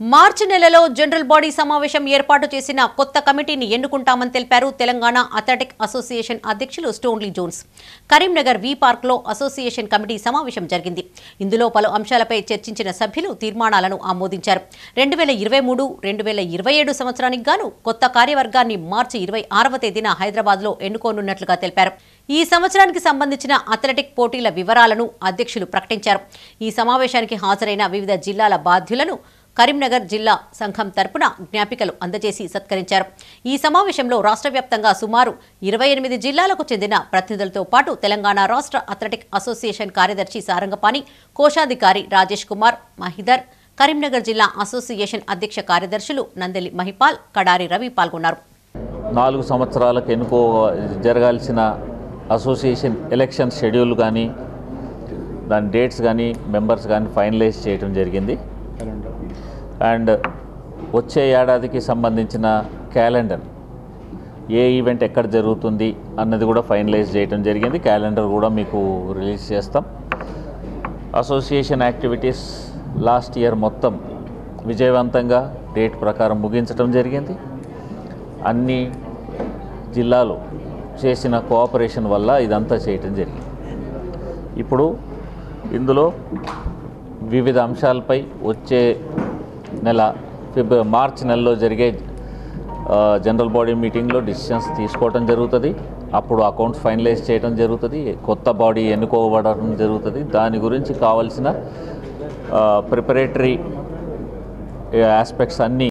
మార్చి నెలలో general body సమావేశం ఏర్పాటు చేసిన కొత్త కమిటీని ఎన్నుకుంటామని తెలిపారు తెలంగాణ అథ్లెటిక్ అసోసియేషన్ అధ్యక్షులు Stanley Jones Karimnagar V park లో అసోసియేషన్ కమిటీ సమావేశం జరిగింది ఇందులో పలు అంశాలపై చర్చించిన సభ్యులు తీర్మానాలను ఆమోదించారు రెండు వేల ఇరవై మూడు రెండు వేల ఇరవై ఏడు సంవత్సరానికి గాను కొత్త కార్యవర్గాన్ని మార్చి ఇరవై ఆరవ తేదీన హైదరాబాద్ లో ఎన్నుకోనున్నట్లుగా తెలిపారు ఈ సంవత్సరానికి సంబంధించిన అథ్లెటిక్ పోటీల వివరాలను అధ్యక్షులు ప్రకటించారు ఈ సమావేశానికి హాజరైన వివిధ జిల్లాల బాధ్యులను కరీంనగర్ జిల్లా సంఘం తరపున జ్ఞాపికలు అందజేసి సత్కరించారు ఈ సమావేశంలో రాష్ట్ర వ్యాప్తంగా సుమారు ఇరవై ఎనిమిది జిల్లాలకు చెందిన ప్రతినిధులతో పాటు తెలంగాణ రాష్ట్ర అథ్లెటిక్ అసోసియేషన్ కార్యదర్శి సారంగపాణి కోశాధికారి రాజేష్ కుమార్ మహిదర్ కరీంనగర్ జిల్లా అసోసియేషన్ అధ్యక్ష కార్యదర్శులు నందెలి మహిపాల్ కడారి రవి పాల్గొన్నారు నాలుగు సంవత్సరాలకు ఎన్నుకో జరగాల్సిన అసోసియేషన్ ఎలక్షన్ షెడ్యూల్ కానీ దాని డేట్స్ కానీ మెంబర్స్ కానీ ఫైనలైజ్ చేయడం జరిగింది అండ్ వచ్చే ఏడాదికి సంబంధించిన క్యాలెండర్ ఏ ఈవెంట్ ఎక్కడ జరుగుతుంది అన్నది కూడా ఫైనలైజ్ చేయడం జరిగింది క్యాలెండర్ కూడా మీకు రిలీజ్ చేస్తాం అసోసియేషన్ యాక్టివిటీస్ లాస్ట్ ఇయర్ మొత్తం విజయవంతంగా డేట్ ప్రకారం ముగించడం జరిగింది అన్ని జిల్లాలు చేసిన కోఆపరేషన్ వల్ల ఇదంతా చేయటం జరిగింది ఇప్పుడు ఇందులో వివిధ అంశాలపై వచ్చే నెల ఫిబ్ మార్చ్ నెలలో జరిగే ఆ, జనరల్ బాడీ మీటింగ్లో డిసిషన్స్ తీసుకోవడం జరుగుతుంది అప్పుడు అకౌంట్స్ ఫైనలైజ్ చేయడం జరుగుతుంది కొత్త బాడీ ఎన్నుకోబడడం జరుగుతుంది దాని గురించి కావాల్సిన ప్రిపరేటరీ ఆస్పెక్ట్స్ అన్నీ